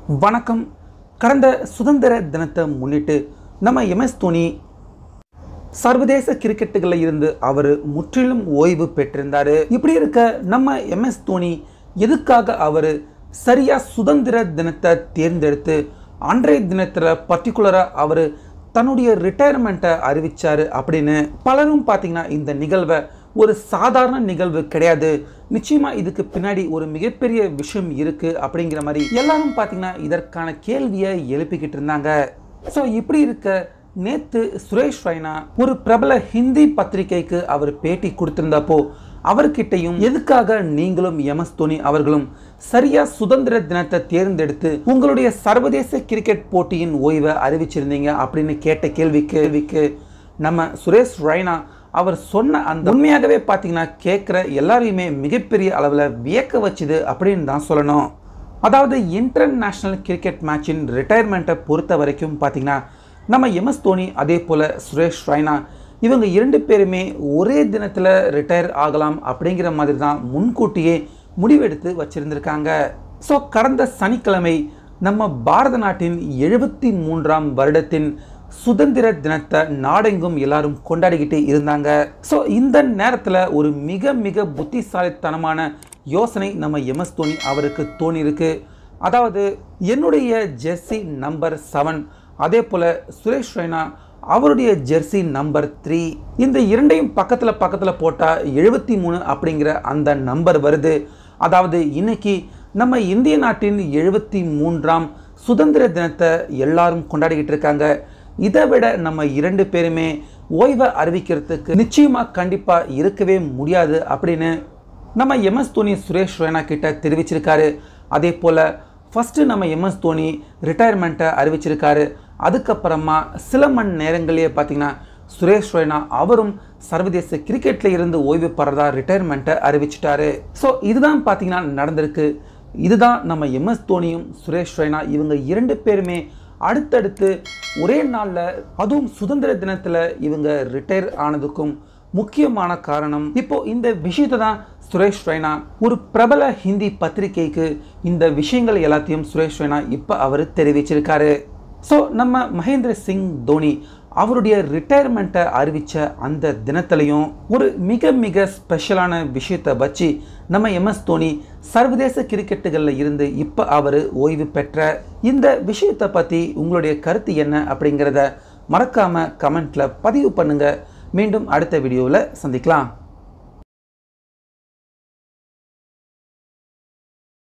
வணக்கம் கடந்த சுதந்திர தினத்தை முன்னிட்டு நம்ம எம்எஸ் தோனி சர்வதேச கிரிக்கெட்டுகளில் இருந்து அவர் முற்றிலும் ஓய்வு பெற்றிருந்தார் இப்படி இருக்க நம்ம எம்எஸ் தோனி எதுக்காக அவர் சரியா சுதந்திர தினத்தை தேர்ந்தெடுத்து அன்றைய தினத்தில் பர்டிகுலராக அவர் தன்னுடைய ரிட்டையர்மெண்ட்டை அறிவிச்சாரு அப்படின்னு பலரும் பார்த்தீங்கன்னா இந்த நிகழ்வை ஒரு சாதாரண நிகழ்வு கிடையாது நிச்சயமா இதுக்கு பின்னாடி ஒரு மிகப்பெரிய விஷயம் இருக்கு அப்படிங்கிற மாதிரி எல்லாரும் பார்த்தீங்கன்னா இதற்கான கேள்வியை எழுப்பிக்கிட்டு இருந்தாங்க ஸோ இப்படி இருக்க நேத்து சுரேஷ் ரெய்னா ஒரு பிரபல ஹிந்தி பத்திரிகைக்கு அவர் பேட்டி கொடுத்திருந்தப்போ அவர்கிட்டையும் எதுக்காக நீங்களும் எம்எஸ் தோனி அவர்களும் சரியா சுதந்திர தினத்தை தேர்ந்தெடுத்து உங்களுடைய சர்வதேச கிரிக்கெட் போட்டியின் ஓய்வை அறிவிச்சிருந்தீங்க அப்படின்னு கேட்ட கேள்வி கேள்விக்கு நம்ம சுரேஷ் ரெய்னா அவர் சொன்ன அந்த உண்மையாகவே பார்த்தீங்கன்னா கேட்குற எல்லாரையுமே மிகப்பெரிய அளவில் வியக்க வச்சுது அப்படின்னு தான் சொல்லணும் அதாவது இன்டர்நேஷ்னல் கிரிக்கெட் மேட்சின் ரிட்டையர்மெண்ட்டை பொறுத்த வரைக்கும் பார்த்தீங்கன்னா நம்ம எம்எஸ் தோனி அதே போல் சுரேஷ் ரெய்னா இவங்க இரண்டு பேருமே ஒரே தினத்தில் ரிட்டையர் ஆகலாம் அப்படிங்கிற மாதிரி தான் முன்கூட்டியே முடிவெடுத்து வச்சிருந்திருக்காங்க ஸோ கடந்த சனிக்கிழமை நம்ம பாரத நாட்டின் எழுபத்தி மூன்றாம் வருடத்தின் சுதந்திர தினத்தை நாடெங்கும் எல்லாரும் கொண்டாடிக்கிட்டு இருந்தாங்க ஸோ இந்த நேரத்தில் ஒரு மிக மிக புத்திசாலித்தனமான யோசனை நம்ம எம்எஸ் தோனி அவருக்கு தோணியிருக்கு அதாவது என்னுடைய ஜெர்சி நம்பர் செவன் அதே போல் சுரேஷ் ரெய்னா அவருடைய ஜெர்சி நம்பர் த்ரீ இந்த இரண்டையும் பக்கத்தில் பக்கத்தில் போட்டால் எழுபத்தி மூணு அப்படிங்கிற அந்த நம்பர் வருது அதாவது இன்னைக்கு நம்ம இந்திய நாட்டின் எழுபத்தி மூன்றாம் சுதந்திர தினத்தை எல்லாரும் கொண்டாடிக்கிட்டு இருக்காங்க இதை விட நம்ம இரண்டு பேருமே ஓய்வை அறிவிக்கிறதுக்கு நிச்சயமாக கண்டிப்பாக இருக்கவே முடியாது அப்படின்னு நம்ம எம்எஸ் தோனி சுரேஷ் ரெய்னா கிட்ட தெரிவிச்சிருக்காரு அதே போல் ஃபஸ்ட்டு நம்ம எம்எஸ் தோனி ரிட்டையர்மெண்ட்டை அறிவிச்சிருக்காரு அதுக்கப்புறமா சில மணி நேரங்களே பார்த்தீங்கன்னா சுரேஷ் ரெய்னா அவரும் சர்வதேச கிரிக்கெட்டில் இருந்து ஓய்வு பெறதா ரிட்டையர்மெண்ட்டை அறிவிச்சிட்டாரு ஸோ இதுதான் பார்த்தீங்கன்னா நடந்திருக்கு இதுதான் நம்ம எம்எஸ் தோனியும் சுரேஷ் ரெய்னா இவங்க இரண்டு பேருமே அடுத்தடுத்து ஒரே நாளில் அதுவும் சுதந்திர தினத்தில் இவங்க ரிட்டையர் ஆனதுக்கும் முக்கியமான காரணம் இப்போ இந்த விஷயத்தை தான் சுரேஷ் ரெய்னா ஒரு பிரபல ஹிந்தி பத்திரிகைக்கு இந்த விஷயங்கள் எல்லாத்தையும் சுரேஷ் ரெய்னா இப்போ அவர் தெரிவிச்சிருக்காரு ஸோ நம்ம மகேந்திர சிங் தோனி அவருடைய ரிட்டையர்மெண்ட்டை அறிவித்த அந்த தினத்திலையும் ஒரு மிக மிக ஸ்பெஷலான விஷயத்தை வச்சு நம்ம எம்எஸ் தோனி சர்வதேச கிரிக்கெட்டுகளில் இருந்து இப்போ அவர் ஓய்வு பெற்ற இந்த விஷயத்தை பற்றி உங்களுடைய கருத்து என்ன அப்படிங்கிறத மறக்காமல் கமெண்ட்டில் பதிவு பண்ணுங்கள் மீண்டும் அடுத்த வீடியோவில் சந்திக்கலாம்